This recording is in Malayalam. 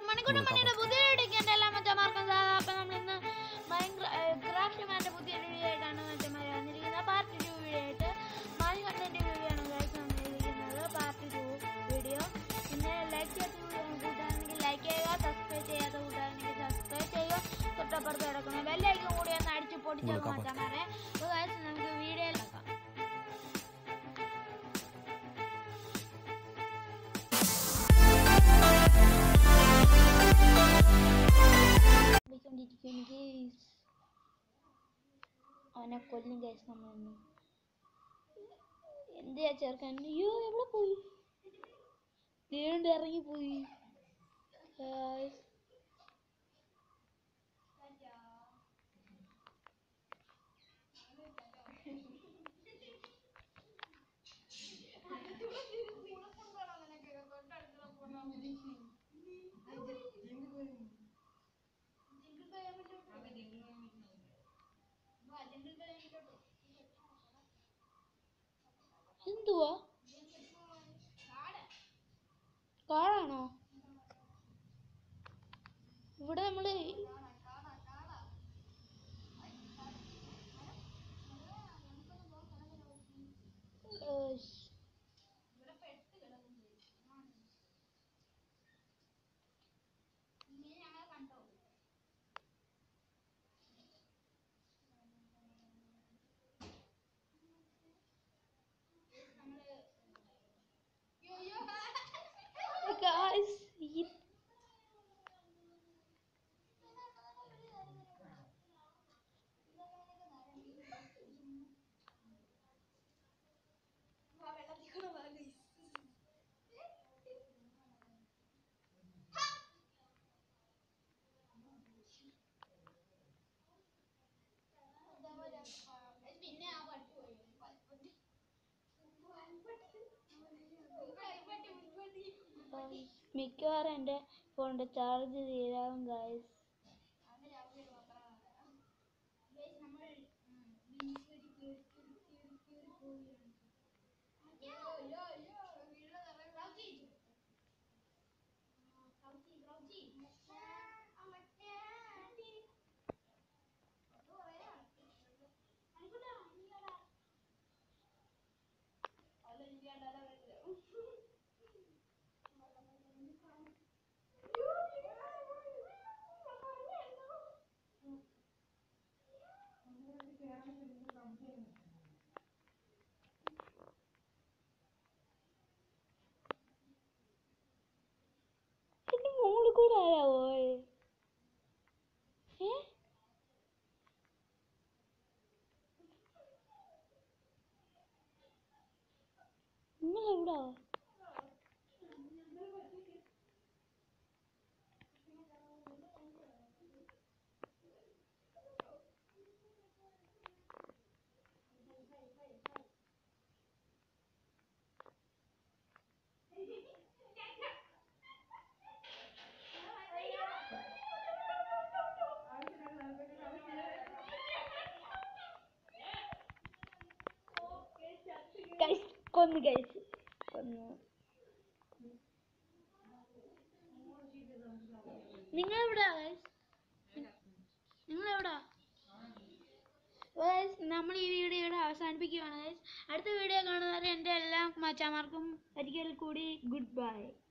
മണിക്കൂട്ടൻ മണിയുടെ പുതിയ വീഡിയോക്ക് എൻ്റെ എല്ലാ മച്ചന്മാർക്കും സാധാ അപ്പം നമ്മളിന്ന് ക്രാഫ്റ്റ് മാൻ്റെ പുതിയ വീഡിയോ ആയിട്ടാണ് മച്ചന്മാർ വന്നിരിക്കുന്നത് പാർട്ട് ടു വീഡിയോ ആയിട്ട് മണികണ്ഠൻ്റെ വീഡിയോ ആണ് ഗൈസ് വന്നിരിക്കുന്നത് പാർട്ട് ടു വീഡിയോ പിന്നെ ലൈക്ക് ചെയ്യാത്ത കൂട്ടുകാരാണെങ്കിൽ ലൈക്ക് ചെയ്യുക സബ്സ്ക്രൈബ് ചെയ്യാത്ത കൂട്ടുകാരാണെങ്കിൽ സബ്സ്ക്രൈബ് ചെയ്യുക തൊട്ടപ്പുറത്ത് കിടക്കണം ബെല്ലൈക്കും കൂടി ഒന്ന് അടിച്ച് പൊടിച്ചേക്കും മച്ചന്മാരെ അപ്പോൾ ഗൈസ് നമുക്ക് വീഡിയോയിലാക്കാം വിളിച്ചോണ്ടിരിക്കുന്നു ഗേസ് അവനെ കൊല്ലും ഗേസ് നമ്മളൊന്ന് എന്തിയാ ചേർക്കാൻ അയ്യോ എവിടെ പോയി വീണ്ടും ഇറങ്ങിപ്പോയി Guys. എന്തുവാ കാടാണോ ഇവിടെ നമ്മള് ഏഷ്. Guys, ഈ Guys, മിക്കവാറും എൻ്റെ ഫോണിൻ്റെ ചാർജ് തീരാവും ഗായ്സ് എൻ്റെ മോളിൽ കൂടെ ആരാ പോയെ ഏ നിങ്ങളെവിടാ ഗൈസ് കൊന്നു ഗൈസ് കൊന്നു നിങ്ങളെവിടാ ഗൈസ് നിങ്ങളെവിടാ ഗൈസ് നമ്മൾ ഈ വീഡിയോ ഇവിടെ അവസാനിപ്പിക്കുകയാണ് ഗൈസ് അടുത്ത വീഡിയോ കാണുന്നവരെ എൻ്റെ എല്ലാ മച്ചാമാർക്കും ഒരിക്കൽ കൂടി ഗുഡ് ബൈ